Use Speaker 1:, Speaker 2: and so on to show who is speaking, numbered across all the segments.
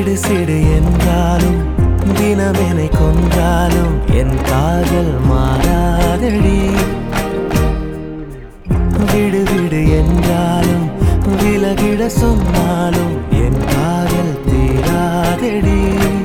Speaker 1: சிடு சிடு என்றாலும் தினமெனை கொன்றாலும் என் காதல் மாறாதடி விடு விடு என்றாலும் விலகிட சொன்னாலும் என் காதல் தீராதடி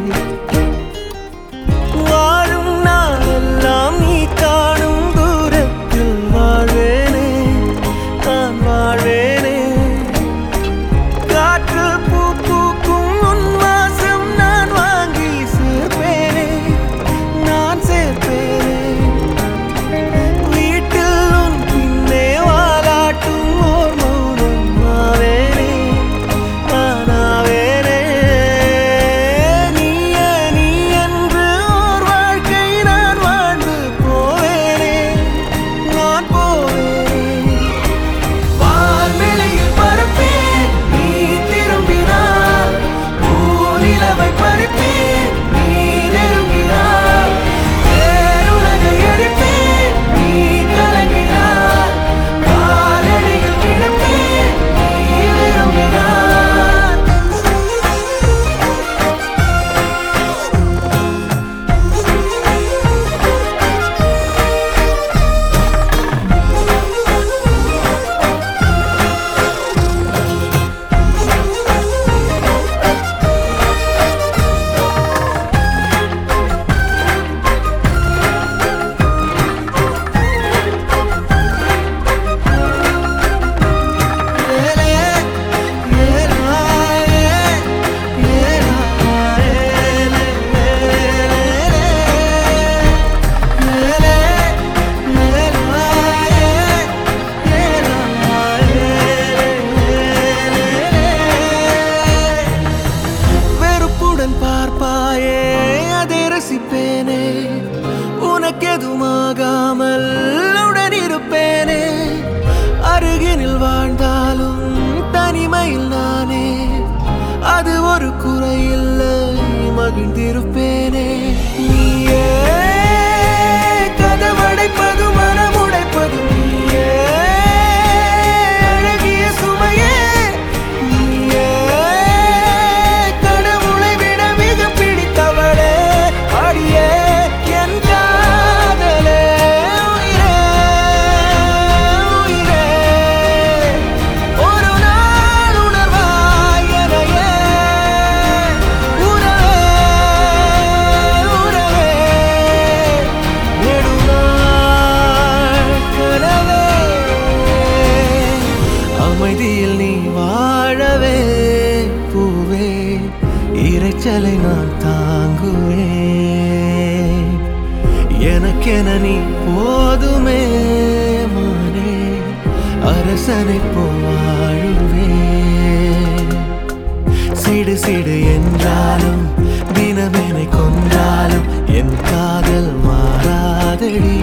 Speaker 1: வாழும் நாளெல்லாம் நீ காணும் தூரத்தில் வாழ்வேனே நான் வாழ்வேனே காற்றில் பூ பூக்கும் உன் வாசம் நான் வாங்கி சேர்ப்பேனே நான் சேர்ப்பேனே வீட்டில் உன் பின்னே வாலாட்டும் ஓர் மௌனம் ஆவேனே நானாவேனே நீயே நீ என்று ஓர் வாழ்க்கை நான் வாழ்ந்து போவேனே நான் போவேனே வான்வெளியில் பறப்பேன் நீ திரும்பினார் பூநிலவை பறிப்பேன் நீ நெருங்கினார் பேருலகை அடிப்பேன் நீ கலங்கினார் காலடியில் கிடப்பேன் நீ விரும்பினார் வெறுப்புடன் பார்ப்பாயே அதை ரசிப்பேனே உனக்கெதுமாகாமல் உடன் இருப்பேனே அருகினில் வாழ்ந்தாலும் தனிமையில் நானே அது ஒரு குறையில்லை மகிழ்ந்திருப்பேனே நீயே கதவடைப்பது மனமுடைப்பது நீயே அழகிய சுமையே நீயே கடவுளை விட மிக பிடித்தவளே அடியே என் காதலே உயிரே உயிரே ஒரு நாள் உணர்வாய் எனையே உறவே உறவே நெடுநாள் கனவே அமைதியில் நீ வாழவே பூவே இரைச்சலை நான் தாங்குவேன் எனக்கென நீ போதுமே மானே அரசனை போவாழுவேன் சிடு சிடு என்றாலும் தினமெனை கொன்றாலும் என் காதல் மாறாதடி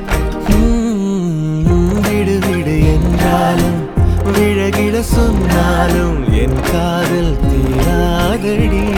Speaker 1: உம், விடு விடு என்றாலும் விழகிட சொன்னாலும் என் காதல் தீராதடி